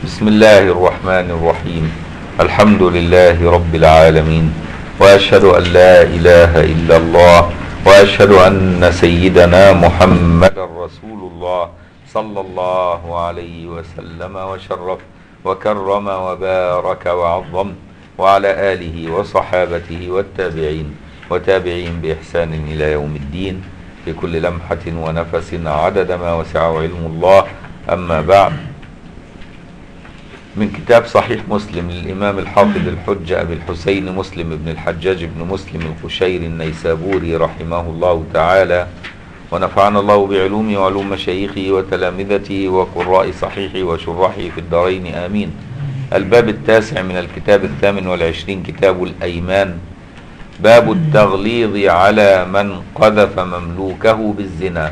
بسم الله الرحمن الرحيم الحمد لله رب العالمين واشهد ان لا اله الا الله واشهد ان سيدنا محمدا رسول الله صلى الله عليه وسلم وشرف وكرم وبارك وعظم وعلى اله وصحابته والتابعين وتابعين باحسان الى يوم الدين في كل لمحه ونفس عدد ما وسعه علم الله اما بعد من كتاب صحيح مسلم للإمام الحافظ الحجة أبي الحسين مسلم بن الحجاج بن مسلم القشيري النيسابوري رحمه الله تعالى ونفعنا الله بعلومه وعلوم مشايخه وتلامذته وقراء صحيحه وشراحه في الدارين آمين الباب التاسع من الكتاب الثامن والعشرين كتاب الأيمان باب التغليظ على من قذف مملوكه بالزنا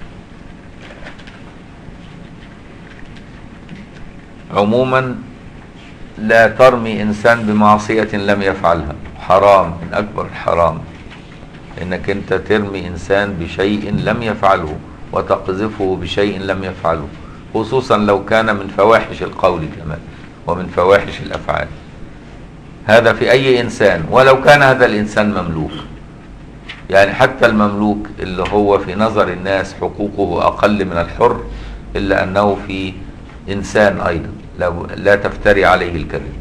عموما لا ترمي انسان بمعصيه لم يفعلها حرام من اكبر الحرام انك انت ترمي انسان بشيء لم يفعله وتقذفه بشيء لم يفعله خصوصا لو كان من فواحش القول كمان ومن فواحش الافعال هذا في اي انسان ولو كان هذا الانسان مملوك يعني حتى المملوك اللي هو في نظر الناس حقوقه اقل من الحر الا انه في انسان ايضا لو لا تفتري عليه الكذب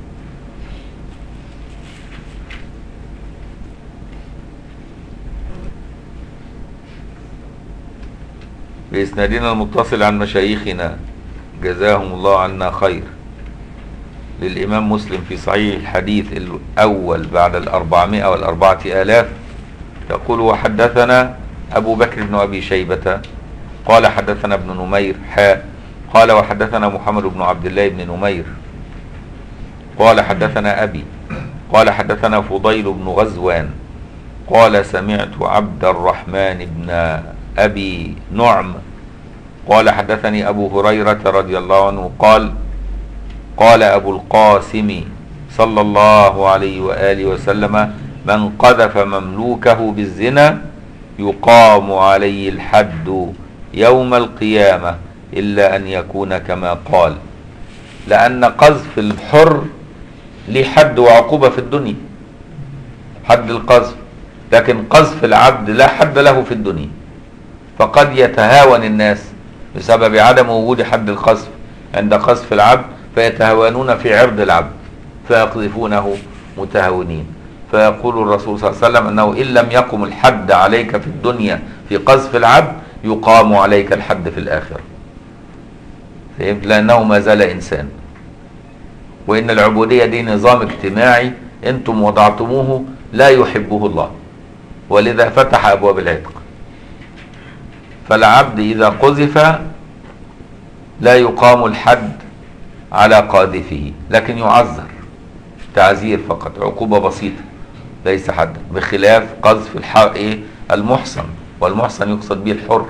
بإسنادنا المتصل عن مشايخنا جزاهم الله عنا خير للإمام مسلم في صحيح الحديث الأول بعد الأربعمائة والأربعة آلاف يقول وحدثنا أبو بكر بن أبي شيبة قال حدثنا ابن نمير حاء قال وحدثنا محمد بن عبد الله بن نمير قال حدثنا أبي قال حدثنا فضيل بن غزوان قال سمعت عبد الرحمن بن أبي نعم قال حدثني أبو هريرة رضي الله عنه قال قال أبو القاسم صلى الله عليه وآله وسلم من قذف مملوكه بالزنا يقام عليه الحد يوم القيامة إلا أن يكون كما قال لأن قذف الحر ليه حد وعقوبة في الدنيا حد القذف لكن قذف العبد لا حد له في الدنيا فقد يتهاون الناس بسبب عدم وجود حد القذف عند قذف العبد فيتهاونون في عرض العبد فيقذفونه متهاونين فيقول الرسول صلى الله عليه وسلم انه ان لم يقم الحد عليك في الدنيا في قذف العبد يقام عليك الحد في الاخره فهمت لانه ما زال انسان وان العبوديه دي نظام اجتماعي انتم وضعتموه لا يحبه الله ولذا فتح ابواب العتق فالعبد اذا قذف لا يقام الحد على قاذفه لكن يعذر تعزير فقط عقوبه بسيطه ليس حدا بخلاف قذف الحق ايه المحصن والمحصن يقصد به الحر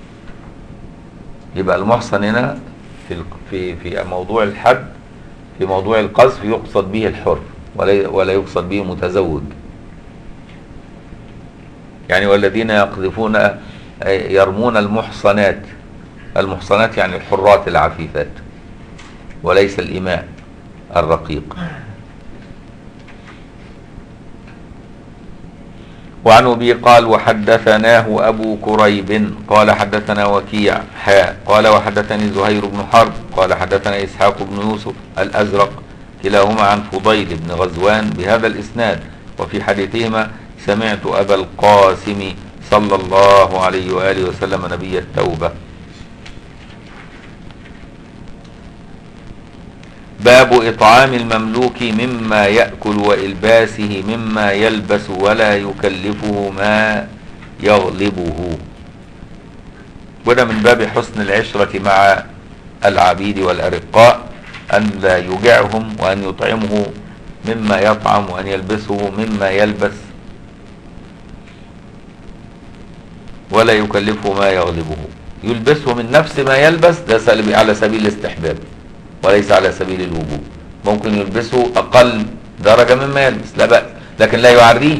يبقى المحصن هنا في في في موضوع الحد في موضوع القذف يقصد به الحر ولا ولا يقصد به متزوج يعني والذين يقذفون يرمون المحصنات المحصنات يعني الحرات العفيفات وليس الإماء الرقيق وعن أبي قال وحدثناه أبو كريب قال حدثنا وكيع حاء قال وحدثني زهير بن حرب قال حدثنا إسحاق بن يوسف الأزرق كلاهما عن فضيل بن غزوان بهذا الإسناد وفي حديثهما سمعت أبا القاسم صلى الله عليه وآله وسلم نبي التوبة باب إطعام المملوك مما يأكل وإلباسه مما يلبس ولا يكلفه ما يغلبه وده من باب حسن العشرة مع العبيد والأرقاء أن لا يجعهم وأن يطعمه مما يطعم وأن يلبسه مما يلبس ولا يكلفه ما يغلبه يلبسه من نفس ما يلبس ده على سبيل الاستحباب وليس على سبيل الوجوب ممكن يلبسه اقل درجه مما يلبس لا باس لكن لا يعريه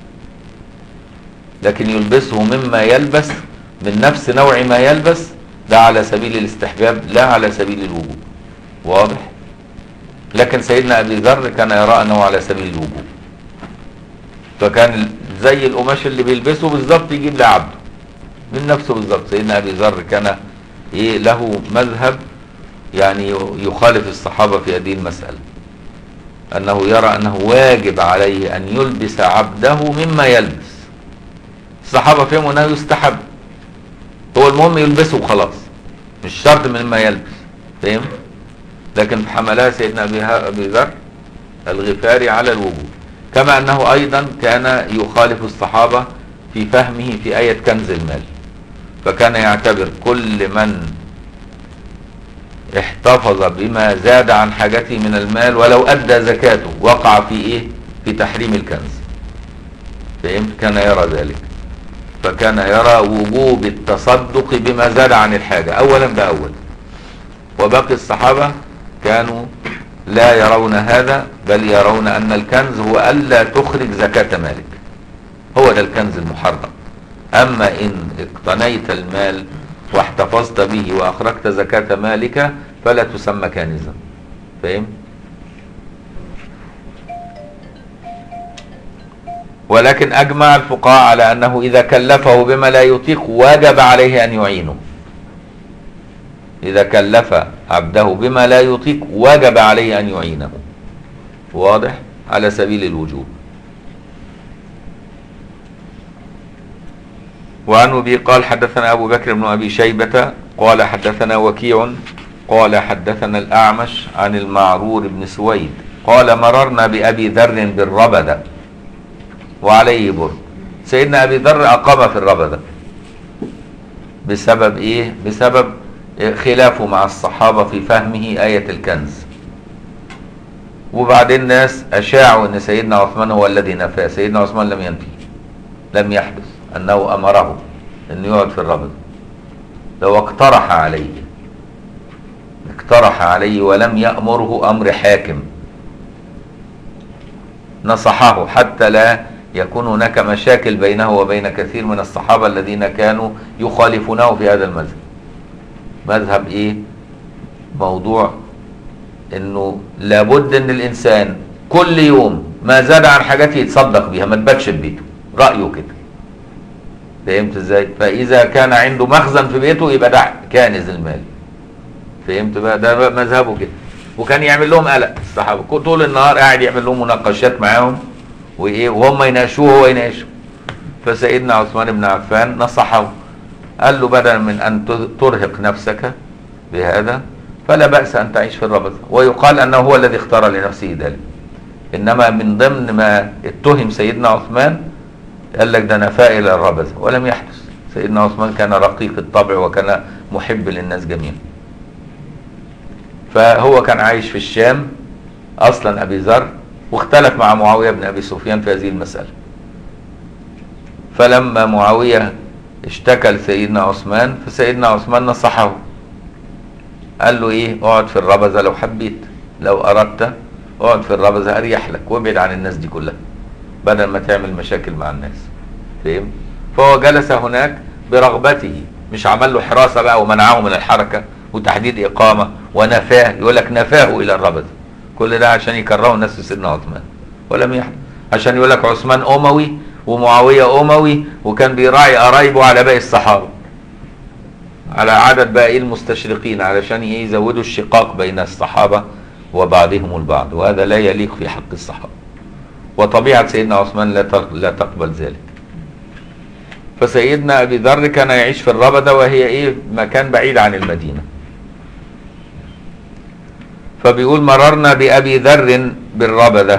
لكن يلبسه مما يلبس من نفس نوع ما يلبس ده على سبيل الاستحباب لا على سبيل الوجوب واضح لكن سيدنا ابي ذر كان يرى انه على سبيل الوجوب فكان زي القماش اللي بيلبسه بالظبط يجيب لعبده من نفسه بالظبط سيدنا ابي ذر كان ايه له مذهب يعني يخالف الصحابه في هذه المساله انه يرى انه واجب عليه ان يلبس عبده مما يلبس الصحابه فهموا انه يستحب هو المهم يلبسه وخلاص مش شرط مما يلبس فهم لكن حملها سيدنا ابي ابي ذر الغفاري على الوجوب كما انه ايضا كان يخالف الصحابه في فهمه في ايه كنز المال فكان يعتبر كل من احتفظ بما زاد عن حاجته من المال ولو ادى زكاته وقع في ايه في تحريم الكنز فهمت كان يرى ذلك فكان يرى وجوب التصدق بما زاد عن الحاجه اولا باول وباقي الصحابه كانوا لا يرون هذا بل يرون ان الكنز هو الا تخرج زكاه مالك هو ده الكنز المحرم اما ان اقتنيت المال واحتفظت به واخرجت زكاه مالك فلا تسمى كانزا فاهم ولكن اجمع الفقهاء على انه اذا كلفه بما لا يطيق وجب عليه ان يعينه اذا كلف عبده بما لا يطيق وجب عليه ان يعينه واضح على سبيل الوجوب وعن ابي قال حدثنا ابو بكر بن ابي شيبه قال حدثنا وكيع قال حدثنا الاعمش عن المعرور بن سويد قال مررنا بابي ذر بالربده وعليه برد سيدنا ابي ذر اقام في الربده بسبب ايه بسبب خلافه مع الصحابه في فهمه ايه الكنز وبعدين الناس اشاعوا ان سيدنا عثمان هو الذي نفاه سيدنا عثمان لم ينفي لم يحدث انه امره انه يقعد في الربد لو اقترح عليه اقترح عليه ولم يامره امر حاكم نصحه حتى لا يكون هناك مشاكل بينه وبين كثير من الصحابه الذين كانوا يخالفونه في هذا المذهب مذهب ايه موضوع انه لابد ان الانسان كل يوم ما زاد عن حاجات يتصدق بيها ما تباتش في بيته رايه كده فهمت ازاي فاذا كان عنده مخزن في بيته يبقى ده كانز المال فهمت بقى ده بقى مذهبه كده وكان يعمل لهم قلق الصحابه طول النهار قاعد يعمل لهم مناقشات معاهم وايه وهم يناقشوه وهو يناقشه فسيدنا عثمان بن عفان نصحه قال له بدلا من ان ترهق نفسك بهذا فلا باس ان تعيش في الربذ ويقال انه هو الذي اختار لنفسه ذلك انما من ضمن ما اتهم سيدنا عثمان قال لك ده نفاء الى الربذ ولم يحدث سيدنا عثمان كان رقيق الطبع وكان محب للناس جميعا فهو كان عايش في الشام اصلا ابي ذر واختلف مع معاويه بن ابي سفيان في هذه المساله فلما معاويه اشتكى لسيدنا عثمان فسيدنا عثمان نصحه قال له ايه اقعد في الربذه لو حبيت لو اردت اقعد في الربذه اريح لك وابعد عن الناس دي كلها بدل ما تعمل مشاكل مع الناس فهم فهو جلس هناك برغبته مش عمل له حراسه بقى ومنعه من الحركه وتحديد اقامه ونفاه يقول لك نفاه الى الربذه كل ده عشان يكرهوا الناس في سيدنا عثمان ولم يحدث عشان يقول لك عثمان اموي ومعاويه اموي وكان بيراعي قرايبه على باقي الصحابه على عدد باقي المستشرقين علشان يزودوا الشقاق بين الصحابه وبعضهم البعض وهذا لا يليق في حق الصحابه وطبيعه سيدنا عثمان لا لا تقبل ذلك فسيدنا ابي ذر كان يعيش في الربده وهي ايه مكان بعيد عن المدينه فبيقول مررنا بأبي ذر بالربذة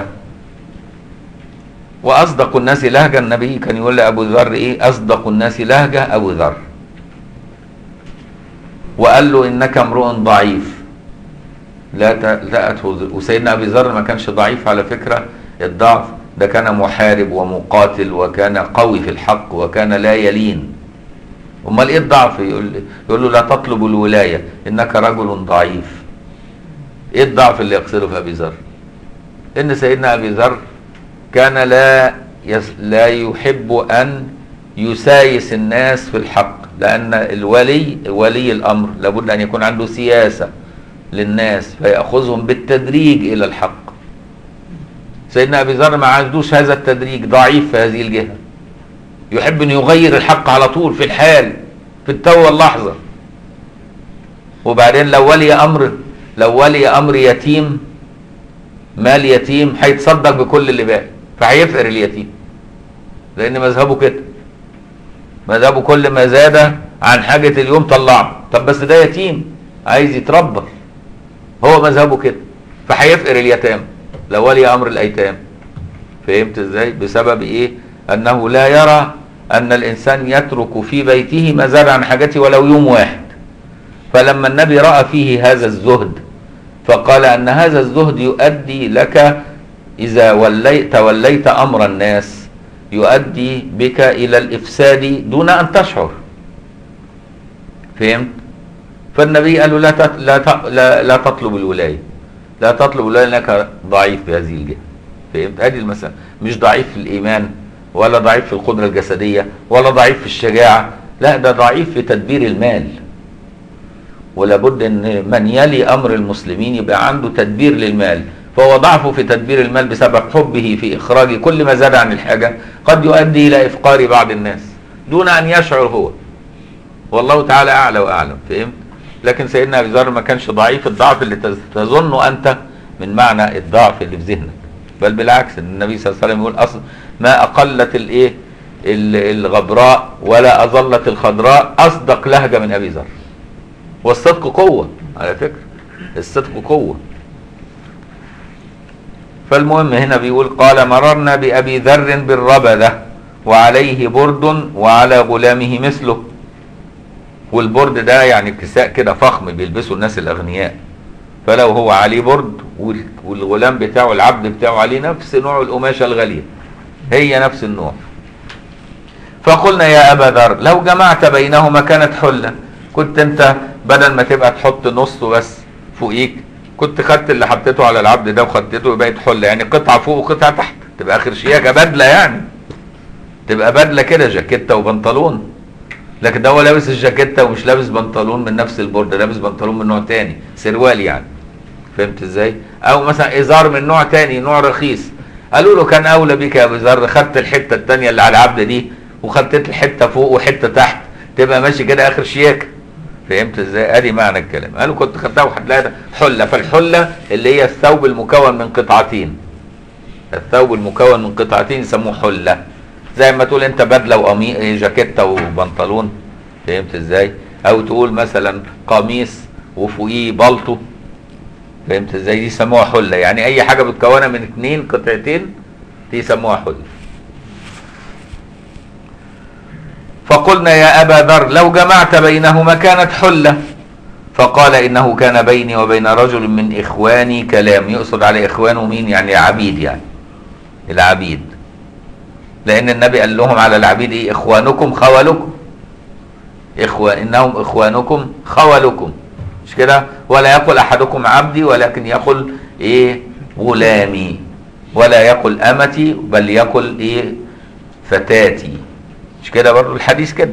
وأصدق الناس لهجة النبي كان يقول لأبو ذر إيه أصدق الناس لهجة أبو ذر وقال له إنك امرؤ ضعيف لا تأته وسيدنا أبي ذر ما كانش ضعيف على فكرة الضعف ده كان محارب ومقاتل وكان قوي في الحق وكان لا يلين امال ايه الضعف يقول, يقول له لا تطلب الولايه انك رجل ضعيف ايه الضعف اللي يقصده في ابي ذر ان سيدنا ابي ذر كان لا يس لا يحب ان يسايس الناس في الحق لان الولي ولي الامر لابد ان يكون عنده سياسه للناس فيأخذهم بالتدريج إلى الحق سيدنا أبي ذر ما عندوش هذا التدريج ضعيف في هذه الجهة يحب أن يغير الحق على طول في الحال في التو واللحظة وبعدين لو ولي أمر لو ولي أمر يتيم مال يتيم هيتصدق بكل اللي باقي فهيفقر اليتيم لأن مذهبه كده مذهبه كل ما زاد عن حاجة اليوم طلعه طب بس ده يتيم عايز يتربى هو مذهبه كده فهيفقر اليتامى لو ولي امر الايتام فهمت ازاي بسبب ايه انه لا يرى ان الانسان يترك في بيته ما زاد عن حاجته ولو يوم واحد فلما النبي راى فيه هذا الزهد فقال ان هذا الزهد يؤدي لك اذا وليت توليت امر الناس يؤدي بك الى الافساد دون ان تشعر فهمت فالنبي قال له لا تت- لا ت- لا, لا تطلب الولايه لا تطلب الولايه لانك ضعيف في هذه الجهه فهمت هذه المساله مش ضعيف في الايمان ولا ضعيف في القدره الجسديه ولا ضعيف في الشجاعه لا ده ضعيف في تدبير المال ولابد ان من يلي امر المسلمين يبقى عنده تدبير للمال فهو ضعفه في تدبير المال بسبب حبه في اخراج كل ما زاد عن الحاجه قد يؤدي الى افقار بعض الناس دون ان يشعر هو والله تعالى اعلى واعلم فهمت لكن سيدنا ابي ذر ما كانش ضعيف الضعف اللي تز- تظنه انت من معنى الضعف اللي في ذهنك بل بالعكس النبي صلى الله عليه وسلم يقول اصل ما اقلت الايه ال- الغبراء ولا اظلت الخضراء اصدق لهجه من ابي ذر والصدق قوه على فكره الصدق قوه فالمهم هنا بيقول قال مررنا بأبي ذر بالربذة وعليه برد وعلى غلامه مثله والبرد ده يعني كساء كده فخم بيلبسه الناس الأغنياء فلو هو عليه برد وال- والغلام بتاعه العبد بتاعه عليه نفس نوع القماشة الغالية هي نفس النوع فقلنا يا أبا ذر لو جمعت بينهما كانت حلة كنت انت بدل ما تبقى تحط نصه بس فوقيك كنت خدت اللي حطيته على العبد ده وخدته بقت حلة يعني قطعة فوق وقطعة تحت تبقى آخر شياكة بدلة يعني تبقى بدلة كده جاكيتة وبنطلون لكن ده هو لابس الجاكيتة ومش لابس بنطلون من نفس البورد لابس بنطلون من نوع تاني سروال يعني فهمت ازاي او مثلا ازار من نوع تاني نوع رخيص قالوا له كان اولى بك يا ابو ذر خدت الحته التانيه اللي على العبد دي وخدت الحته فوق وحته تحت تبقى ماشي كده اخر شياكه فهمت ازاي ادي معنى الكلام قالوا كنت خدتها وهتلاقي حله فالحله اللي هي الثوب المكون من قطعتين الثوب المكون من قطعتين يسموه حله زي ما تقول انت بدله وقميص جاكيته وبنطلون فهمت ازاي او تقول مثلا قميص وفوقيه بلطو فهمت ازاي دي يسموها حله يعني اي حاجه متكونه من اتنين قطعتين دي يسموها حله فقلنا يا ابا ذر لو جمعت بينهما كانت حله فقال انه كان بيني وبين رجل من اخواني كلام يقصد على اخوانه مين يعني عبيد يعني العبيد لان النبي قال لهم على العبيد ايه اخوانكم خولكم اخوان انهم اخوانكم خولكم مش كده ولا يقل احدكم عبدي ولكن يقل ايه غلامي ولا يقل امتي بل يقل ايه فتاتي مش كده برضو الحديث كده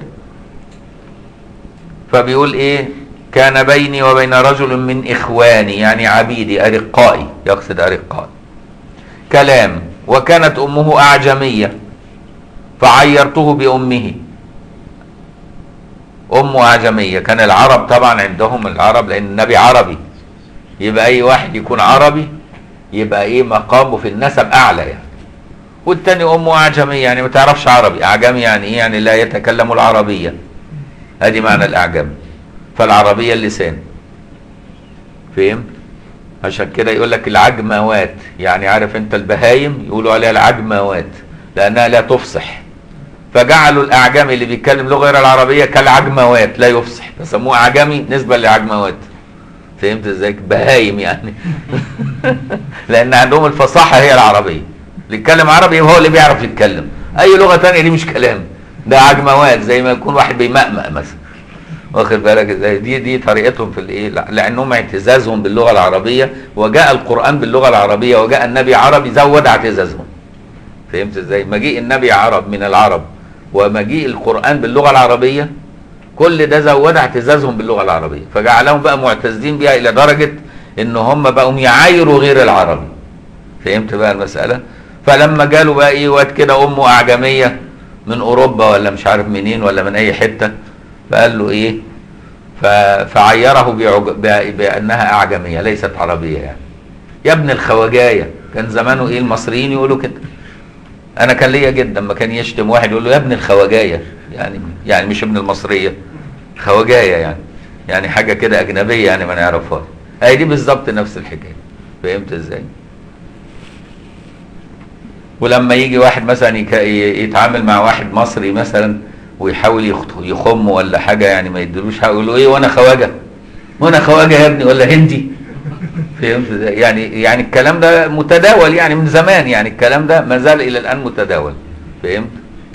فبيقول ايه كان بيني وبين رجل من اخواني يعني عبيدي ارقائي يقصد ارقائي كلام وكانت امه اعجميه فعيرته بامه امه اعجميه كان العرب طبعا عندهم العرب لان النبي عربي يبقى اي واحد يكون عربي يبقى ايه مقامه في النسب اعلى يعني والتاني امه اعجميه يعني ما تعرفش عربي اعجمي يعني ايه يعني لا يتكلم العربيه ادي معنى الاعجم فالعربيه اللسان فهمت عشان كده يقول لك العجموات يعني عارف انت البهايم يقولوا عليها العجموات لانها لا تفصح فجعلوا الاعجمي اللي بيتكلم لغه غير العربيه كالعجموات لا يفصح فسموه اعجمي نسبه للعجموات فهمت ازاي بهايم يعني لان عندهم الفصاحه هي العربيه اللي يتكلم عربي هو اللي بيعرف يتكلم اي لغه تانية دي مش كلام ده عجموات زي ما يكون واحد بيمأمأ مثلا واخد بالك ازاي دي دي طريقتهم في الايه لا- لانهم اعتزازهم باللغه العربيه وجاء القران باللغه العربيه وجاء النبي عربي زود اعتزازهم فهمت ازاي مجيء النبي عرب من العرب ومجيء القران باللغه العربيه كل ده زود اعتزازهم باللغه العربيه فجعلهم بقى معتزين بها الى درجه ان هم بقوا يعايروا غير العربي فهمت بقى المساله فلما جاله بقى ايه واد كده امه اعجميه من اوروبا ولا مش عارف منين ولا من اي حته فقال له ايه ف... فعيره بعج... ب... بانها اعجميه ليست عربيه يعني يا ابن الخواجايه كان زمانه ايه المصريين يقولوا كده انا كان ليا جدا لما كان يشتم واحد يقول له يا ابن الخواجايه يعني يعني مش ابن المصريه خواجايه يعني يعني حاجه كده اجنبيه يعني ما نعرفهاش هي دي بالظبط نفس الحكايه فهمت ازاي ولما يجي واحد مثلا يك- ي- يتعامل مع واحد مصري مثلا ويحاول يخط- يخمه ولا حاجه يعني ما يديلوش حاجه يقول له ايه وانا خواجه وانا خواجه يا ابني ولا هندي فهمت ازاي؟ يعني يعني الكلام ده متداول يعني من زمان يعني الكلام ده ما زال الى الان متداول فهمت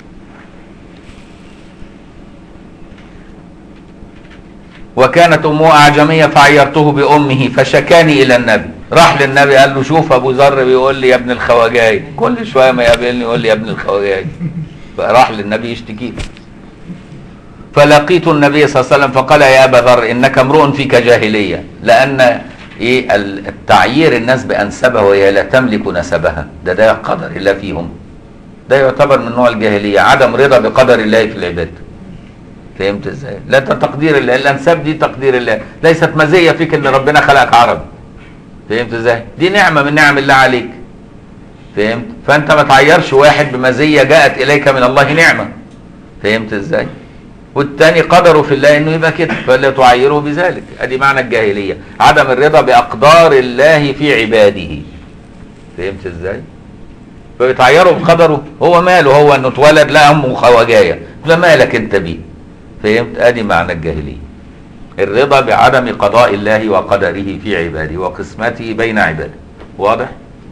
وكانت امه اعجميه فعيرته بامه فشكاني الى النبي راح للنبي قال له شوف ابو ذر بيقول لي يا ابن الخواجاي كل شويه ما يقابلني يقول لي يا ابن الخواجاي فراح للنبي يشتكي له. فلقيت النبي صلى الله عليه وسلم فقال يا ابا ذر انك امرؤ فيك جاهليه لان ايه ال- التعيير الناس بانسبها وهي لا تملك نسبها ده ده قدر الله فيهم ده يعتبر من نوع الجاهليه عدم رضا بقدر الله في العباد فهمت ازاي لا ده تقدير الله الانساب دي تقدير الله ليست مزيه فيك ان ربنا خلقك عربي فهمت ازاي دي نعمه من نعم الله عليك فهمت فانت ما تعيرش واحد بمزيه جاءت اليك من الله نعمه فهمت ازاي والتاني قدره في الله انه يبقى كده فلا تعيره بذلك ادي معنى الجاهليه عدم الرضا باقدار الله في عباده فهمت ازاي فبتعيره بقدره هو ماله هو انه اتولد لا امه خواجايه لا مالك انت بيه فهمت ادي معنى الجاهليه الرضا بعدم قضاء الله وقدره في عباده وقسمته بين عباده واضح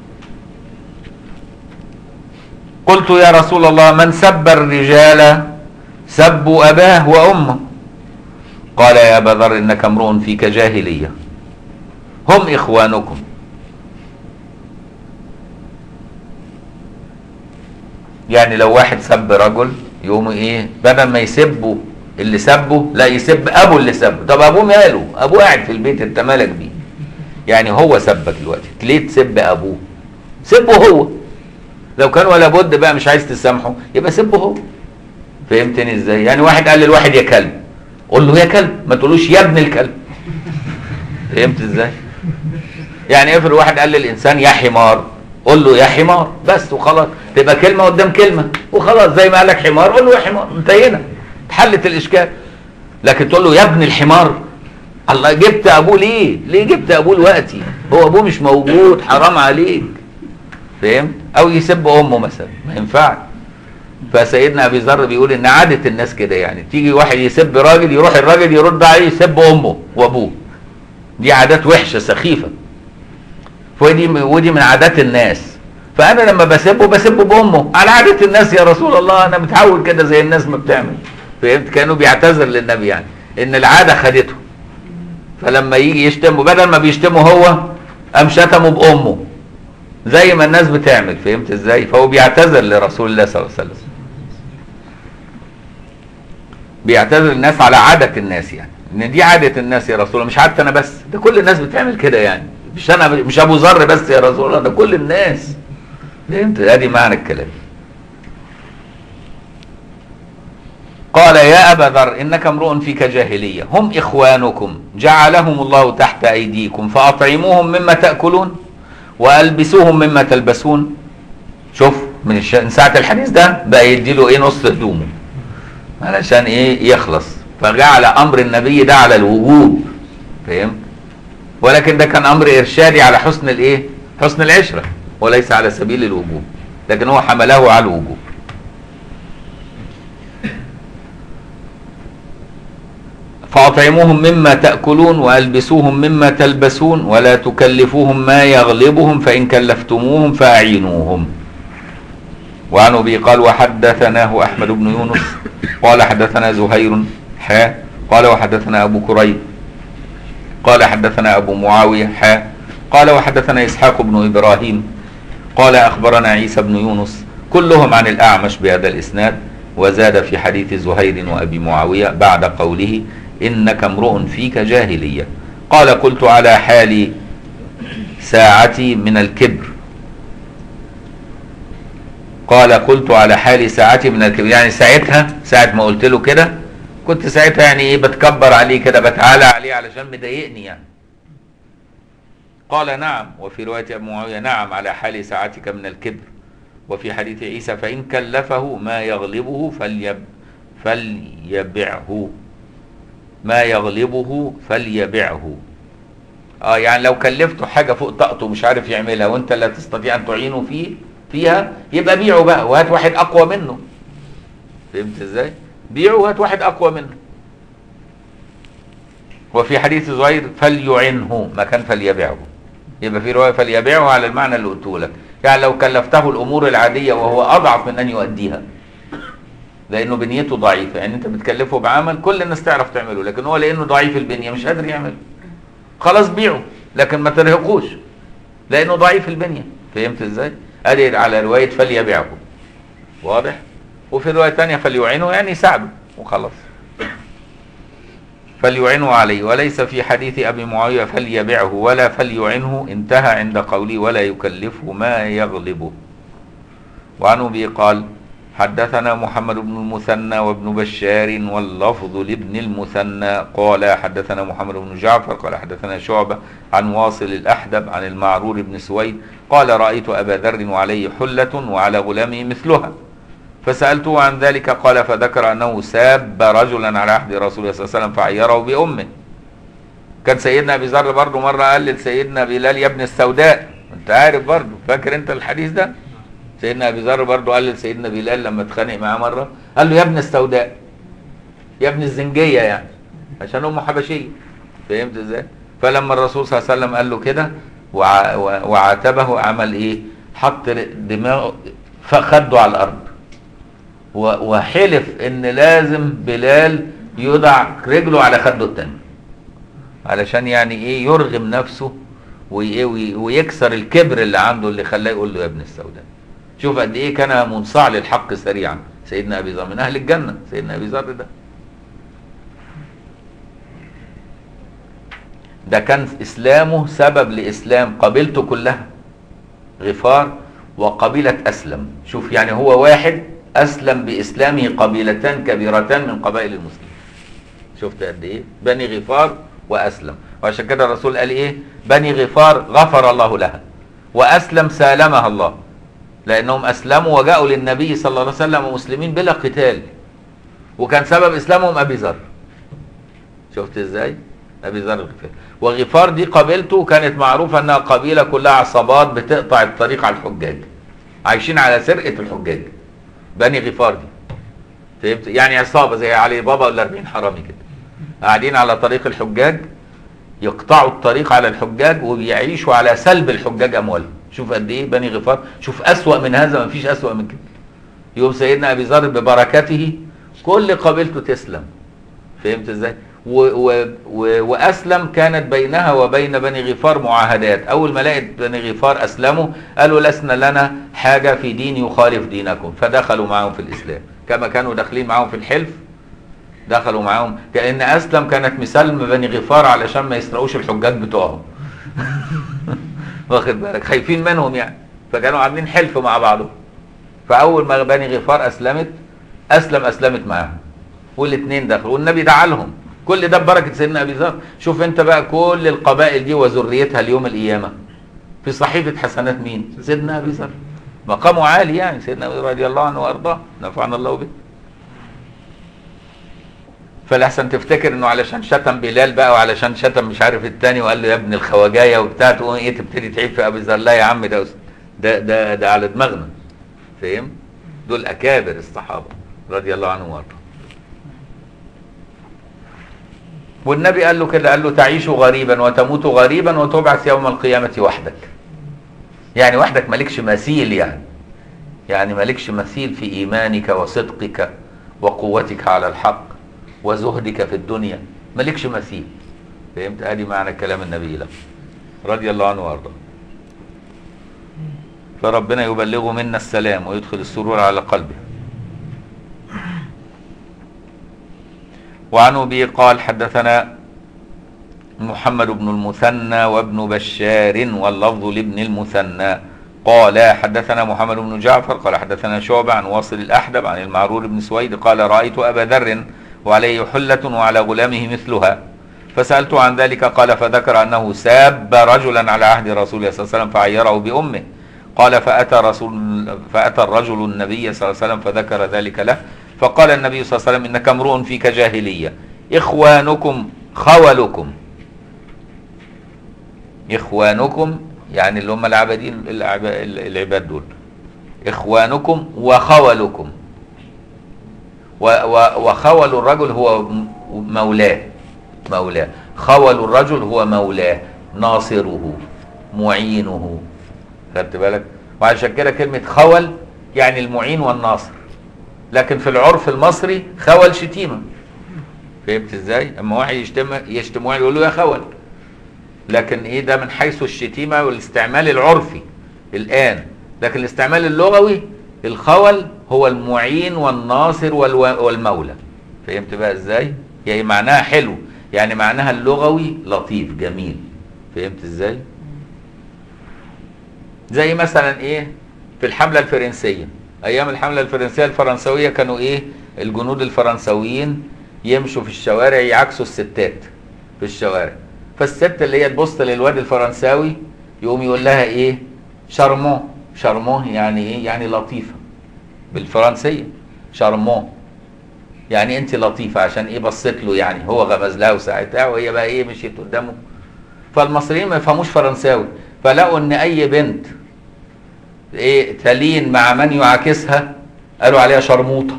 قلت يا رسول الله من سب الرجال سبوا اباه وامه قال يا ابا ذر انك امرؤ فيك جاهليه هم اخوانكم يعني لو واحد سب رجل يقوم ايه بدل ما يسبه اللي سبه لا يسب ابو اللي سبه طب ابوه ماله ابوه قاعد في البيت انت مالك بيه يعني هو سبك دلوقتي ليه تسب ابوه سبه هو لو كان ولا بد بقى مش عايز تسامحه يبقى سبه هو فهمتني ازاي يعني واحد قال للواحد يا كلب قول له يا كلب ما تقولوش يا ابن الكلب فهمت ازاي يعني افرض واحد قال للانسان يا حمار قول له يا حمار بس وخلاص تبقى كلمه قدام كلمه وخلاص زي ما قال لك حمار قول له يا حمار انتهينا اتحلت الاشكال لكن تقول له يا ابن الحمار الله جبت ابوه ليه ليه جبت ابوه دلوقتي هو ابوه مش موجود حرام عليك فهمت او يسب امه مثلا ما ينفعش فسيدنا ابي ذر بيقول ان عاده الناس كده يعني تيجي واحد يسب راجل يروح الراجل يرد عليه يسب امه وابوه دي عادات وحشه سخيفه ودي ودي من عادات الناس فانا لما بسبه بسبه بامه على عاده الناس يا رسول الله انا متعود كده زي الناس ما بتعمل فهمت كانوا بيعتذر للنبي يعني ان العاده خدته فلما يجي يشتمه بدل ما بيشتمه هو قام شتمه بامه زي ما الناس بتعمل فهمت ازاي فهو بيعتذر لرسول الله صلى الله عليه وسلم بيعتذر الناس على عادة الناس يعني ان دي عادة الناس يا رسول الله مش عادة انا بس ده كل الناس بتعمل كده يعني مش انا مش ابو ذر بس يا رسول الله ده كل الناس فهمت ادي معنى الكلام قال يا أبا ذر إنك امرؤ فيك جاهلية هم إخوانكم جعلهم الله تحت أيديكم فأطعموهم مما تأكلون وألبسوهم مما تلبسون شوف من, الش... من ساعة الحديث ده بقى يديله إيه نص هدومه علشان إيه يخلص فجعل أمر النبي ده على الوجوب فهمت ولكن ده كان أمر إرشادي على حسن الإيه حسن العشرة وليس على سبيل الوجوب لكن هو حمله على الوجوب فأطعموهم مما تأكلون وألبسوهم مما تلبسون ولا تكلفوهم ما يغلبهم فإن كلفتموهم فأعينوهم وعن أبي قال وحدثناه أحمد بن يونس قال حدثنا زهير حا قال وحدثنا أبو كريب قال حدثنا أبو معاوية حا قال وحدثنا إسحاق بن إبراهيم قال أخبرنا عيسى بن يونس كلهم عن الأعمش بهذا الإسناد وزاد في حديث زهير وأبي معاوية بعد قوله إنك امرؤ فيك جاهلية قال قلت على حالي ساعتي من الكبر قال قلت على حالي ساعتي من الكبر يعني ساعتها ساعة ما قلت له كده كنت ساعتها يعني ايه بتكبر عليه كده بتعالى عليه علشان مضايقني يعني قال نعم وفي رواية أبي معاوية نعم على حال ساعتك من الكبر وفي حديث عيسى فإن كلفه ما يغلبه فليب فليبعه ما يغلبه فليبعه اه يعني لو كلفته حاجة فوق طاقته مش عارف يعملها وانت لا تستطيع ان تعينه فيه فيها يبقى بيعه بقى وهات واحد اقوى منه فهمت ازاي بيعه وهات واحد اقوى منه وفي حديث زهير فليعنه ما كان فليبعه يبقى في روايه فليبيعه على المعنى اللي قلته لك يعني لو كلفته الامور العاديه وهو اضعف من ان يؤديها لانه بنيته ضعيفه يعني انت بتكلفه بعمل كل الناس تعرف تعمله لكن هو لانه ضعيف البنيه مش قادر يعمله خلاص بيعه لكن ما ترهقوش لانه ضعيف البنيه فهمت ازاي ادي على روايه فليبيعه واضح وفي روايه ثانيه فليعينه يعني يساعده وخلاص فليعنه عليه وليس في حديث أبي معاوية فليبعه ولا فليعنه انتهى عند قوله ولا يكلفه ما يغلبه وعن أبي قال حدثنا محمد بن المثنى وابن بشار واللفظ لابن المثنى قال حدثنا محمد بن جعفر قال حدثنا شعبة عن واصل الأحدب عن المعرور بن سويد قال رأيت أبا ذر وعليه حلة وعلى غلامه مثلها فسألته عن ذلك قال فذكر أنه ساب رجلا على عهد رسول الله صلى الله عليه وسلم فعيره بأمه كان سيدنا أبي ذر برضه مرة قال لسيدنا بلال يا ابن السوداء أنت عارف برضه فاكر أنت الحديث ده سيدنا أبي ذر برضه قال لسيدنا بلال لما اتخانق معاه مرة قال له يا ابن السوداء يا ابن الزنجية يعني عشان أمه حبشية فهمت ازاي؟ فلما الرسول صلى الله عليه وسلم قال له كده وع- وعاتبه عمل ايه؟ حط دماغه فخده على الارض و- وحلف ان لازم بلال يضع رجله على خده التاني علشان يعني ايه يرغم نفسه وي- وي- ويكسر الكبر اللي عنده اللي خلاه يقول له يا ابن السوداء شوف قد ايه كان منصاع للحق سريعا سيدنا ابي ذر من اهل الجنه سيدنا ابي ذر ده ده كان اسلامه سبب لاسلام قبيلته كلها غفار وقبيله اسلم شوف يعني هو واحد اسلم باسلامه قبيلتان كبيرتان من قبائل المسلمين شفت قد ايه بني غفار واسلم وعشان كده الرسول قال ايه بني غفار غفر الله لها واسلم سالمها الله لانهم اسلموا وجاءوا للنبي صلى الله عليه وسلم مسلمين بلا قتال وكان سبب اسلامهم ابي ذر شفت ازاي ابي ذر الغفاري وغفار دي قبيلته كانت معروفه انها قبيله كلها عصابات بتقطع الطريق على الحجاج عايشين على سرقه الحجاج بني غفار دي فهمت يعني عصابه زي علي بابا ولا 40 حرامي كده قاعدين على طريق الحجاج يقطعوا الطريق على الحجاج وبيعيشوا على سلب الحجاج اموالهم شوف قد ايه بني غفار شوف اسوا من هذا ما فيش اسوا من كده يوم سيدنا ابي ذر ببركته كل قبيلته تسلم فهمت ازاي و و و واسلم كانت بينها وبين بني غفار معاهدات اول ما لقت بني غفار اسلموا قالوا لسنا لنا حاجه في دين يخالف دينكم فدخلوا معهم في الاسلام كما كانوا داخلين معهم في الحلف دخلوا معاهم كان اسلم كانت مسالمه بني غفار علشان ما يسرقوش الحجاج بتوعهم واخد بالك خايفين منهم يعني فكانوا عاملين حلف مع بعضهم فاول ما بني غفار اسلمت اسلم اسلمت معاهم والاثنين دخلوا والنبي دعا لهم كل ده ببركه سيدنا ابي ذر شوف انت بقى كل القبائل دي وذريتها اليوم القيامه في صحيفه حسنات مين سيدنا ابي ذر مقامه عالي يعني سيدنا ابي رضي الله عنه وارضاه نفعنا الله به فالاحسن تفتكر انه علشان شتم بلال بقى وعلشان شتم مش عارف التاني وقال له يا ابن الخواجايه وبتاع تقوم ايه تبتدي تعيب في ابي ذر لا يا عم ده ده ده, ده على دماغنا فاهم دول اكابر الصحابه رضي الله عنهم وارضاهم والنبي قال له كده قال له تعيش غريبا وتموت غريبا وتبعث يوم القيامة وحدك يعني وحدك مالكش مثيل يعني يعني مالكش مثيل في إيمانك وصدقك وقوتك على الحق وزهدك في الدنيا مالكش مثيل فهمت ادي معنى كلام النبي له رضي الله عنه وارضاه فربنا يبلغه منا السلام ويدخل السرور على قلبه وعن ابي قال حدثنا محمد بن المثنى وابن بشار واللفظ لابن المثنى قال حدثنا محمد بن جعفر قال حدثنا شعبة عن واصل الأحدب عن المعرور بن سويد قال رأيت أبا ذر وعليه حلة وعلى غلامه مثلها فسألت عن ذلك قال فذكر أنه ساب رجلا على عهد رسول الله صلى الله عليه وسلم فعيره بأمه قال فأتى رسول فأتى الرجل النبي صلى الله عليه وسلم فذكر ذلك له فقال النبي صلى الله عليه وسلم إنك امرؤ فيك جاهلية إخوانكم خولكم إخوانكم يعني اللي هم العبادين العب- العباد دول إخوانكم وخولكم و- و- وخول الرجل هو م- مولاه مولاه خول الرجل هو مولاه ناصره معينه خدت بالك وعشان كده كلمة خول يعني المعين والناصر لكن في العرف المصري خول شتيمة فهمت ازاي؟ اما واحد يشتم يشتم واحد يقول له يا خول لكن ايه ده من حيث الشتيمة والاستعمال العرفي الآن لكن الاستعمال اللغوي الخول هو المعين والناصر والو- والمولى فهمت بقى ازاي؟ يعني معناها حلو يعني معناها اللغوي لطيف جميل فهمت ازاي؟ زي مثلا ايه في الحملة الفرنسية ايام الحملة الفرنسية الفرنسوية كانوا ايه الجنود الفرنسويين يمشوا في الشوارع يعكسوا الستات في الشوارع فالست اللي هي تبص للواد الفرنساوي يقوم يقول لها ايه شارمون شارمون يعني ايه يعني لطيفة بالفرنسية شارمون يعني انت لطيفة عشان ايه بصيت له يعني هو غمز لها وساعتها وهي بقى ايه مشيت قدامه فالمصريين ما يفهموش فرنساوي فلقوا ان اي بنت ايه تلين مع من يعاكسها قالوا عليها شرموطه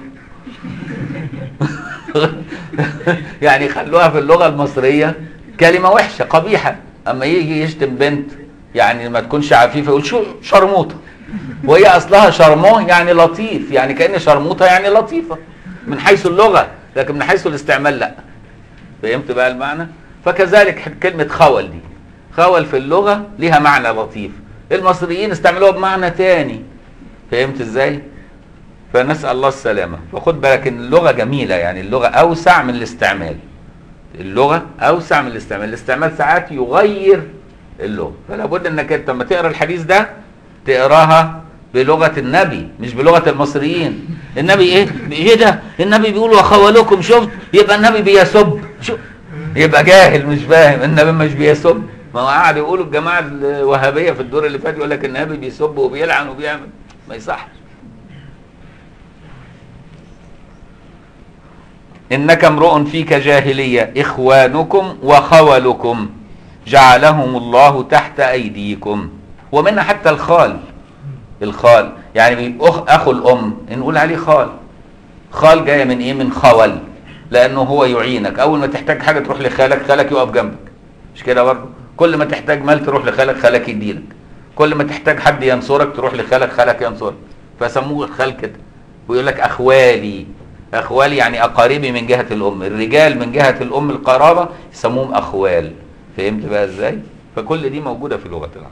يعني خلوها في اللغه المصريه كلمه وحشه قبيحه اما يجي يشتم بنت يعني ما تكونش عفيفه يقول شو شرموطه وهي اصلها شرمون يعني لطيف يعني كان شرموطه يعني لطيفه من حيث اللغه لكن من حيث الاستعمال لا فهمت بقى المعنى فكذلك كلمه خول دي خول في اللغه ليها معنى لطيف المصريين استعملوها بمعنى تاني فهمت ازاي فنسال الله السلامه فخد بالك ان اللغه جميله يعني اللغه اوسع من الاستعمال اللغه اوسع من الاستعمال الاستعمال ساعات يغير اللغه فلا بد انك انت لما تقرا الحديث ده تقراها بلغه النبي مش بلغه المصريين النبي ايه ايه ده النبي بيقول وخولكم شفت يبقى النبي بيسب شو يبقى جاهل مش فاهم النبي مش بيسب ما هو قاعد يقولوا الجماعه الوهابيه في الدور اللي فات يقول لك النبي بيسب وبيلعن وبيعمل ما يصحش إنك امرؤ فيك جاهلية إخوانكم وخولكم جعلهم الله تحت أيديكم ومنها حتى الخال الخال يعني أخ أخو الأم نقول عليه خال خال جاية من إيه من خول لأنه هو يعينك أول ما تحتاج حاجة تروح لخالك خالك يقف جنبك مش كده برضه كل ما تحتاج مال تروح لخالك خالك يديلك كل ما تحتاج حد ينصرك تروح لخالك خالك ينصرك فسموه الخال كده ويقول لك أخوالي اخوال يعني اقاربي من جهه الام الرجال من جهه الام القرابه يسموهم اخوال فهمت بقى ازاي فكل دي موجوده في لغه العرب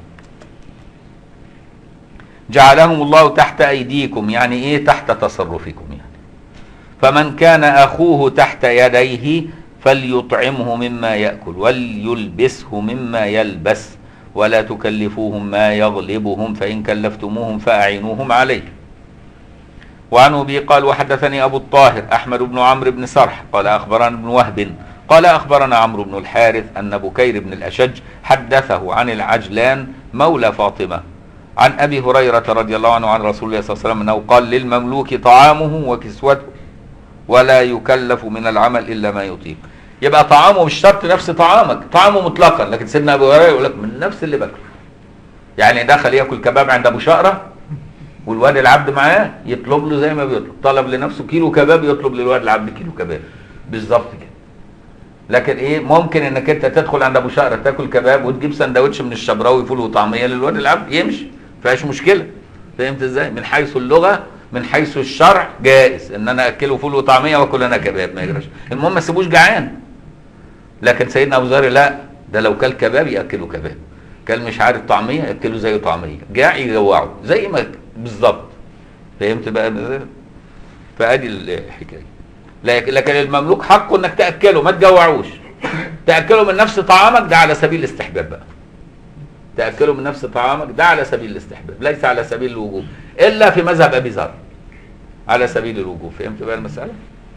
جعلهم الله تحت ايديكم يعني ايه تحت تصرفكم يعني فمن كان اخوه تحت يديه فليطعمه مما ياكل وليلبسه مما يلبس ولا تكلفوهم ما يغلبهم فان كلفتموهم فاعينوهم عليه وعن ابي قال وحدثني ابو الطاهر احمد بن عمرو بن سرح قال اخبرنا ابن وهب قال اخبرنا عمرو بن الحارث ان بكير بن الاشج حدثه عن العجلان مولى فاطمه عن ابي هريره رضي الله عنه عن رسول الله صلى الله عليه وسلم انه قال للمملوك طعامه وكسوته ولا يكلف من العمل الا ما يطيق يبقى طعامه مش شرط نفس طعامك طعامه مطلقا لكن سيدنا ابو هريره يقول لك من نفس اللي باكله يعني دخل ياكل كباب عند ابو شقره والواد العبد معاه يطلب له زي ما بيطلب طلب لنفسه كيلو كباب يطلب للواد العبد كيلو كباب بالظبط كده لكن ايه ممكن انك انت تدخل عند ابو شقره تاكل كباب وتجيب سندوتش من الشبراوي فول وطعميه للواد العبد يمشي فيهاش مشكله فهمت ازاي من حيث اللغه من حيث الشرع جائز ان انا اكله فول وطعميه واكل انا كباب ما يجراش المهم ما تسيبوش جعان لكن سيدنا ابو ذر لا ده لو كل كباب ياكله كباب كل مش عارف طعميه ياكله زيه طعميه جاع يجوعه زي ما بالظبط فهمت بقى ازاي فادي الحكايه لكن لكن المملوك حقه انك تاكله ما تجوعوش تاكله من نفس طعامك ده على سبيل الاستحباب بقى تاكله من نفس طعامك ده على سبيل الاستحباب ليس على سبيل الوجوب الا في مذهب ابي ذر على سبيل الوجوب فهمت بقى المساله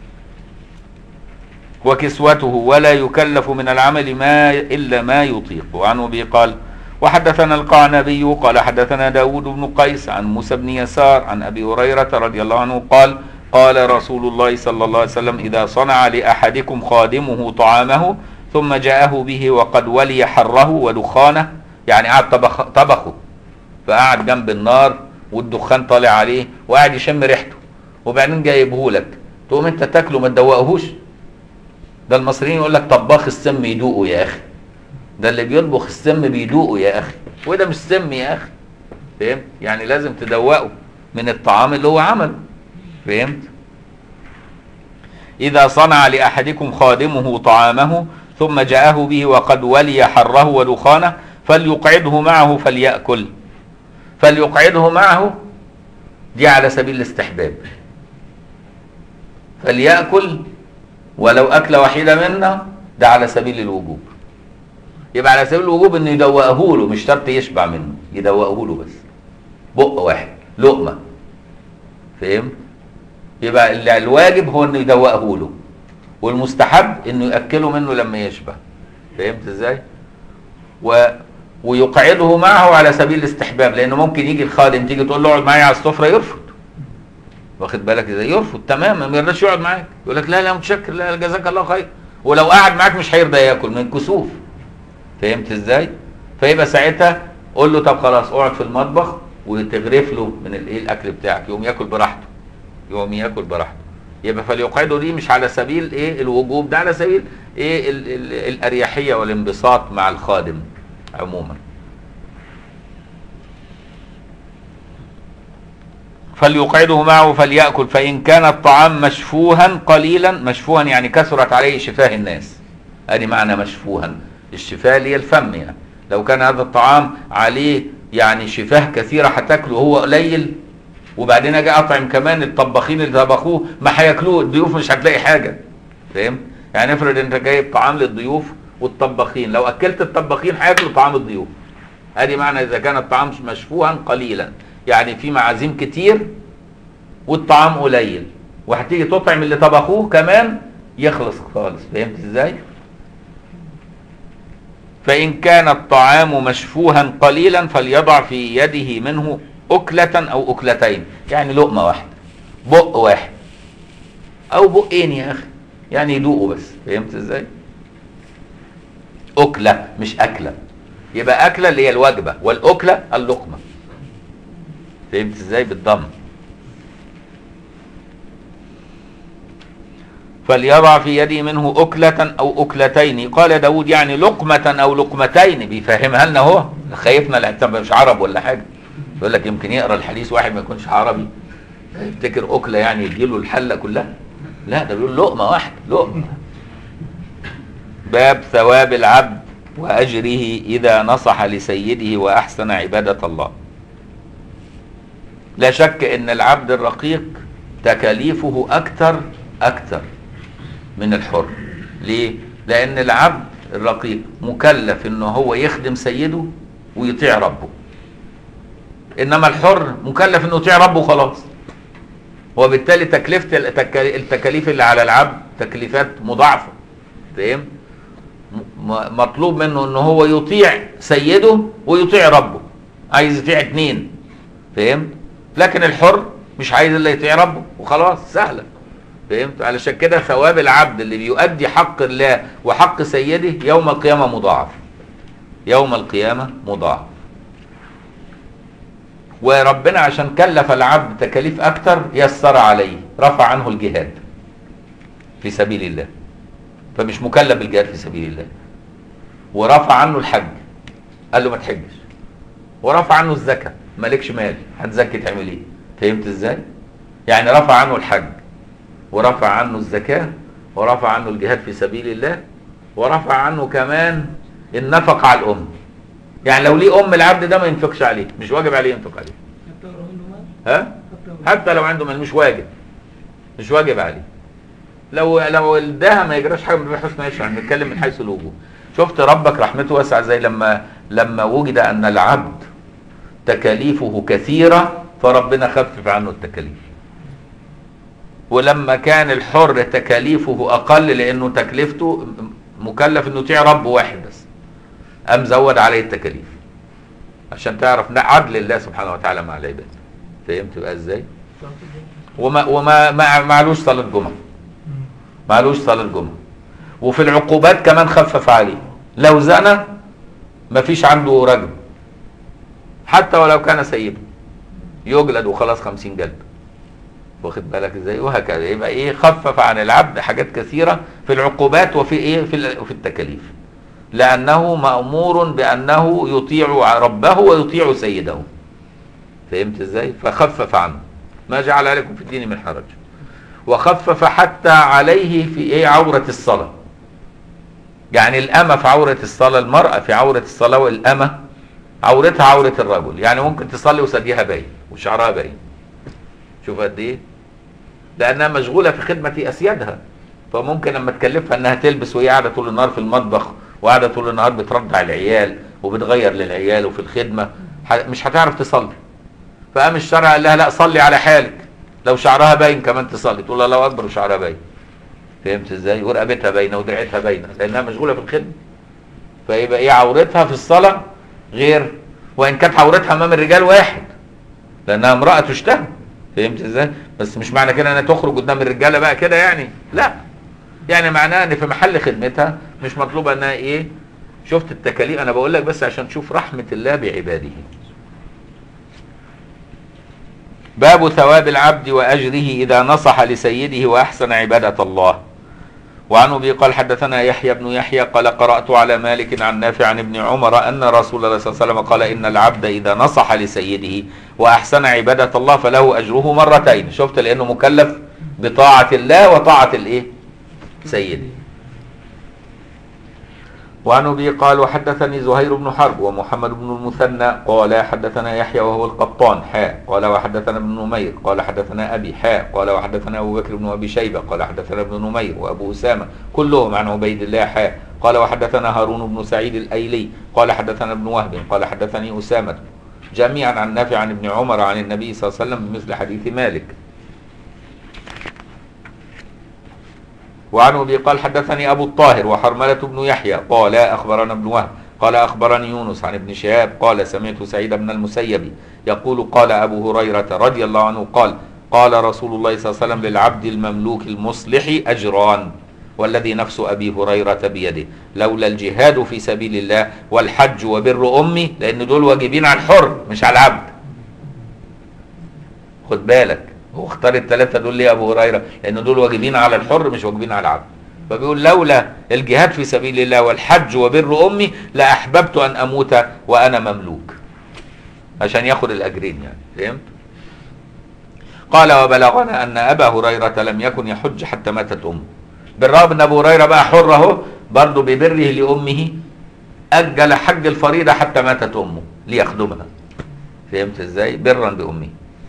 وكسوته ولا يكلف من العمل ما إلا ما يطيق وعن أبي قال وحدثنا القعنبي قال حدثنا داود بن قيس عن موسى بن يسار عن أبي هريرة رضي الله عنه قال قال رسول الله صلى الله عليه وسلم إذا صنع لأحدكم خادمه طعامه ثم جاءه به وقد ولي حره ودخانه يعني قعد طبخ طبخه فقعد جنب النار والدخان طالع عليه وقاعد يشم ريحته وبعدين جايبه لك تقوم انت تاكله ما تدوقهوش ده المصريين يقول لك طباخ السم يدوقه يا اخي ده اللي بيطبخ السم بيدوقه يا اخي وده مش سم يا اخي فهمت يعني لازم تدوقه من الطعام اللي هو عمله فهمت اذا صنع لاحدكم خادمه طعامه ثم جاءه به وقد ولي حره ودخانه فليقعده معه فليأكل فليقعده معه دي على سبيل الاستحباب فليأكل ولو أكلة واحدة منها ده على سبيل الوجوب يبقى على سبيل الوجوب انه يدوقه له مش شرط يشبع منه يدوقه له بس بق واحد لقمة فهمت يبقى اللي الواجب هو انه يدوقه له والمستحب انه ياكله منه لما يشبع فهمت ازاي و ويقعده معه على سبيل الاستحباب لانه ممكن يجي الخادم تيجي تقول له اقعد معايا على السفره يرفض واخد بالك ازاي يرفض تماما ما يرضاش يقعد معاك يقول لك لا لا متشكر لا جزاك الله خير ولو قعد معاك مش هيرضى ياكل من كسوف فهمت ازاي فيبقى ساعتها قول له طب خلاص اقعد في المطبخ وتغرف له من الايه الاكل بتاعك يقوم ياكل براحته يقوم ياكل براحته يبقى فليقعده دي مش على سبيل ايه الوجوب ده على سبيل ايه ال ال الاريحيه والانبساط مع الخادم عموما فليقعده معه فليأكل فإن كان الطعام مشفوها قليلا مشفوها يعني كثرت عليه شفاه الناس ادي معنى مشفوها الشفاه اللي هي الفم يعني لو كان هذا الطعام عليه يعني شفاه كثيرة هتاكله هو قليل وبعدين اجي اطعم كمان الطباخين اللي طبخوه ما هياكلوه الضيوف مش هتلاقي حاجة فهمت يعني افرض انت جايب طعام للضيوف والطباخين لو اكلت الطباخين هياكلوا طعام الضيوف ادي معنى اذا كان الطعام مشفوها قليلا يعني في معازيم كتير والطعام قليل وهتيجي تطعم اللي طبخوه كمان يخلص خالص فهمت ازاي فإن كان الطعام مشفوها قليلا فليضع في يده منه أكلة أو أكلتين يعني لقمة واحدة بق واحد أو بقين يا أخي يعني يدوقوا بس فهمت ازاي أكلة مش أكلة يبقى أكلة اللي هي الوجبة والأكلة اللقمة فهمت ازاي بالضم فليضع في يده منه أكلة أو أكلتين قال داود يعني لقمة أو لقمتين بيفهمها لنا هو خايفنا الاعتبار مش عرب ولا حاجة يقول لك يمكن يقرا الحديث واحد ما يكونش عربي يفتكر أكلة يعني يديله الحلة كلها لا ده بيقول لقمة واحدة لقمة باب ثواب العبد وأجره إذا نصح لسيده وأحسن عبادة الله لا شك ان العبد الرقيق تكاليفه اكثر اكثر من الحر ليه لان العبد الرقيق مكلف انه هو يخدم سيده ويطيع ربه انما الحر مكلف انه يطيع ربه خلاص وبالتالي تكلفه التكاليف اللي على العبد تكليفات مضاعفه فاهم مطلوب منه انه هو يطيع سيده ويطيع ربه عايز يطيع اتنين فهمت لكن الحر مش عايز الا يطيع ربه وخلاص سهله فهمت علشان كده ثواب العبد اللي بيؤدي حق الله وحق سيده يوم القيامه مضاعف يوم القيامه مضاعف وربنا عشان كلف العبد تكاليف اكتر يسر عليه رفع عنه الجهاد في سبيل الله فمش مكلف بالجهاد في سبيل الله ورفع عنه الحج قال له ما تحجش ورفع عنه الزكاه مالكش مال هتزكي تعمل ايه فهمت ازاي يعني رفع عنه الحج ورفع عنه الزكاة ورفع عنه الجهاد في سبيل الله ورفع عنه كمان النفقة على الأم يعني لو ليه أم العبد ده ما ينفقش عليه مش واجب عليه ينفق عليه حتى لو عنده مال ها حتى لو عنده مال مش واجب مش واجب عليه لو لو اداها ما يجراش حاجه من حسن عيشه احنا بنتكلم من حيث الوجوب شفت ربك رحمته واسعه زي لما لما وجد ان العبد تكاليفه كثيره فربنا خفف عنه التكاليف ولما كان الحر تكاليفه اقل لانه تكلفته مكلف انه يطيع رب واحد بس قام زود عليه التكاليف عشان تعرف عدل الله سبحانه وتعالى مع العباد فهمت بقى ازاي وما وما ما معلوش صلاه جمعه معلوش صلاه جمعه وفي العقوبات كمان خفف عليه لو زنى مفيش عنده رجم حتى ولو كان سيبا يجلد وخلاص خمسين جلد واخد بالك ازاي وهكذا يبقى ايه خفف عن العبد حاجات كثيره في العقوبات وفي ايه في ال- في التكاليف لانه مامور بانه يطيع ربه ويطيع سيده فهمت ازاي فخفف عنه ما جعل عليكم في الدين من حرج وخفف حتى عليه في ايه عوره الصلاه يعني الأمة في عورة الصلاة المرأة في عورة الصلاة والأمة عورتها عورة الرجل يعني ممكن تصلي وثديها باين وشعرها باين شوف قد ايه لأنها مشغولة في خدمة أسيادها فممكن لما تكلفها انها تلبس وهي قاعدة طول النهار في المطبخ وقاعدة طول النهار بترضع العيال وبتغير للعيال وفي الخدمة ح- مش هتعرف تصلي فقام الشرع قال لها لا صلي على حالك لو شعرها باين كمان تصلي تقول الله اكبر وشعرها باين فهمت ازاي ورقبتها باينه ودراعتها باينه لانها مشغوله في الخدمه فيبقى ايه عورتها في الصلاه غير وان كانت عورتها امام الرجال واحد لانها امراه تشتهى فهمت ازاي بس مش معنى كده انها تخرج قدام الرجاله بقى كده يعني لا يعني معناها ان في محل خدمتها مش مطلوبه انها ايه شفت التكاليف انا بقول لك بس عشان تشوف رحمه الله بعباده باب ثواب العبد واجره اذا نصح لسيده واحسن عباده الله وعن ابي قال حدثنا يحيى بن يحيى قال قرات على مالك عن نافع عن ابن عمر ان رسول الله صلى الله عليه وسلم قال ان العبد اذا نصح لسيده واحسن عباده الله فله اجره مرتين شفت لانه مكلف بطاعه الله وطاعه الايه سيده وعن ابي قال وحدثني زهير بن حرب ومحمد بن المثنى قال حدثنا يحيى وهو القطان حاء قال وحدثنا ابن نمير قال حدثنا ابي حاء قال وحدثنا ابو بكر بن ابي شيبه قال حدثنا ابن نمير وابو اسامه كلهم عن عبيد الله حاء قال وحدثنا هارون بن سعيد الايلي قال حدثنا ابن وهب قال حدثني اسامه جميعا عن نافع عن ابن عمر عن النبي صلى الله عليه وسلم بمثل حديث مالك وعن ابي قال حدثني ابو الطاهر وحرمله بن يحيى قال اخبرنا ابن وهب قال اخبرني يونس عن ابن شهاب قال سمعت سعيد بن المسيب يقول قال ابو هريره رضي الله عنه قال قال رسول الله صلى الله عليه وسلم للعبد المملوك المصلح اجران والذي نفس ابي هريره بيده لولا الجهاد في سبيل الله والحج وبر امي لان دول واجبين على الحر مش على العبد خد بالك هو اختار الثلاثه دول ليه ابو هريره لان دول واجبين على الحر مش واجبين على العبد فبيقول لولا الجهاد في سبيل الله والحج وبر امي لاحببت ان اموت وانا مملوك عشان ياخد الاجرين يعني فهمت قال وبلغنا ان ابا هريره لم يكن يحج حتى ماتت امه بالرغم ان ابو هريره بقى حر اهو برضه ببره لامه اجل حج الفريضه حتى ماتت امه ليخدمها فهمت ازاي برا بامه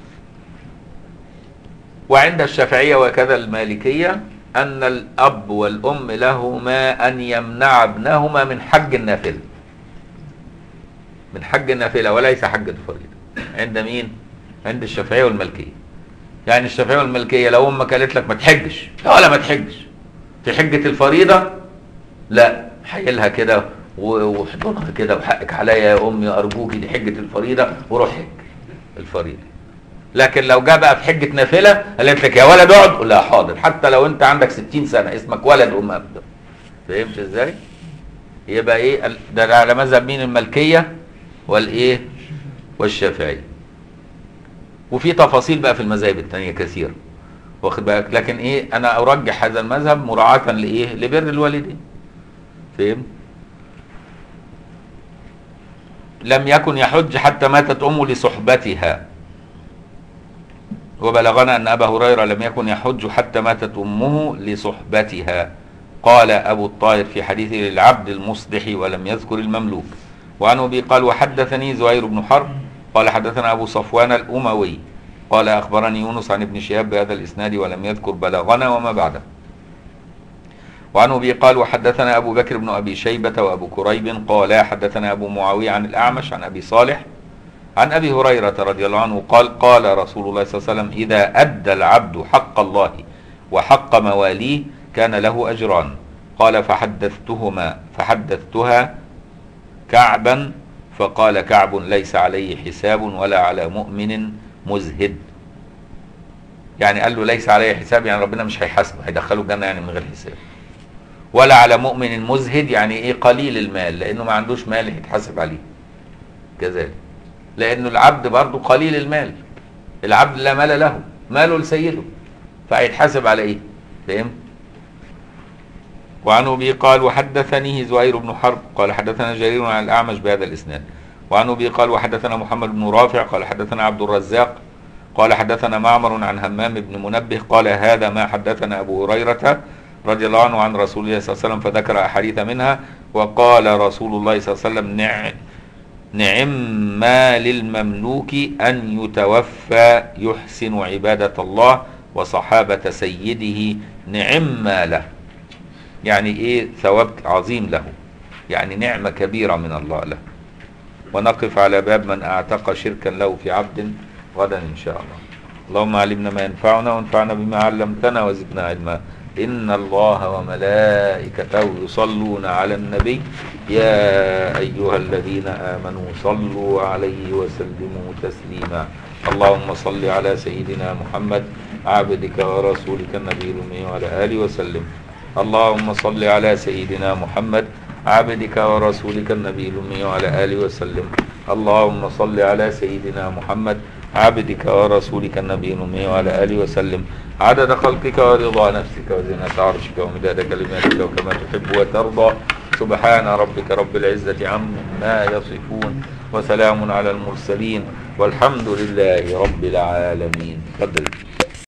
وعند الشافعية وكذا المالكية أن الأب والأم لهما أن يمنع ابنهما من حج النافلة من حج النافلة وليس حج الفريضة عند مين؟ عند الشافعية والمالكية يعني الشافعية والمالكية لو أمك قالت لك ما تحجش لا ولا ما تحجش في حجة الفريضة لا حيلها كده و- واحضنها كده وحقك عليا يا أمي أرجوكي دي حجة الفريضة وروح حج الفريضة لكن لو جاء بقى في حجه نافله قالت لك يا ولد اقعد قول لها حاضر حتى لو انت عندك 60 سنه اسمك ولد ام ابدا فهمت ازاي يبقى ايه ال- ده على مذهب مين الملكيه والايه والشافعيه وفي تفاصيل بقى في المذاهب الثانيه كثيره واخد بالك لكن ايه انا ارجح هذا المذهب مراعاه لايه لبر الوالدين فهمت لم يكن يحج حتى ماتت امه لصحبتها وبلغنا أن أبا هريرة لم يكن يحج حتى ماتت أمه لصحبتها قال أبو الطاهر في حديثه للعبد المصلح ولم يذكر المملوك وعن أبي قال وحدثني زهير بن حرب قال حدثنا أبو صفوان الأموي قال أخبرني يونس عن ابن شهاب بهذا الإسناد ولم يذكر بلغنا وما بعده وعن ابي قال وحدثنا ابو بكر بن ابي شيبه وابو كريب قالا حدثنا ابو معاويه عن الاعمش عن ابي صالح عن ابي هريره رضي الله عنه قال قال رسول الله صلى الله عليه وسلم اذا ادى العبد حق الله وحق مواليه كان له اجران قال فحدثتهما فحدثتها كعبا فقال كعب ليس عليه حساب ولا على مؤمن مزهد يعني قال له ليس عليه حساب يعني ربنا مش هيحاسبه هيدخله الجنه يعني من غير حساب ولا على مؤمن مزهد يعني ايه قليل المال لانه ما عندوش مال يتحاسب عليه كذلك لانه العبد برضه قليل المال العبد لا مال له ماله لسيده فهيتحاسب على ايه فهمت وعن ابي قال وحدثني زهير بن حرب قال حدثنا جرير عن الاعمش بهذا الاسناد وعن ابي قال وحدثنا محمد بن رافع قال حدثنا عبد الرزاق قال حدثنا معمر عن همام بن منبه قال هذا ما حدثنا ابو هريره رضي الله عنه عن رسول الله صلى الله عليه وسلم فذكر احاديث منها وقال رسول الله صلى الله عليه وسلم نعم نعم ما للمملوك ان يتوفى يحسن عباده الله وصحابه سيده نعم ما له يعني ايه ثواب عظيم له يعني نعمه كبيره من الله له ونقف على باب من اعتق شركا له في عبد غدا ان شاء الله اللهم علمنا ما ينفعنا وانفعنا بما علمتنا وزدنا علما ان الله وملائكته يصلون على النبي يا ايها الذين امنوا صلوا عليه وسلموا تسليما اللهم صل على سيدنا محمد عبدك ورسولك النبي الامي وعلى اله وسلم اللهم صل على سيدنا محمد عبدك ورسولك النبي الأمي وعلى آله وسلم اللهم صل على سيدنا محمد عبدك ورسولك النبي الأمي وعلى آله وسلم عدد خلقك ورضا نفسك وزنة عرشك ومداد كلماتك وكما تحب وترضى سبحان ربك رب العزة عما يصفون وسلام على المرسلين والحمد لله رب العالمين قدر